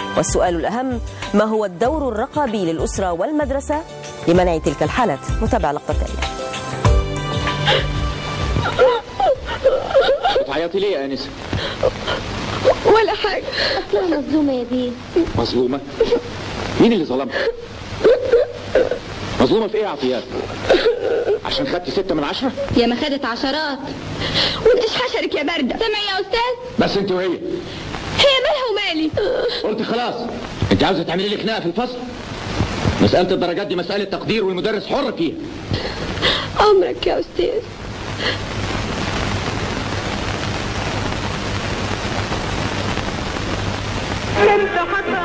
والسؤال الأهم ما هو الدور الرقابي للأسرة والمدرسة لمنع تلك الحالات نتابع لقطة تالية بتعيطي ليه يا انسه ولا حاجة أصلها مظلومة يا بيه مظلومه مين اللي ظلمها مظلومه في ايه يا عطيات عشان خدتي ستة من عشرة يا ما خدت عشرات ونقش حشرك يا بردة سامع يا أستاذ بس انت وهي هي مالها ومالي قلت خلاص انت عاوزه تعملي لي خناقه في الفصل مسألة الدرجات دي مسألة تقدير والمدرس حر فيها عمرك يا أستاذ انت حتى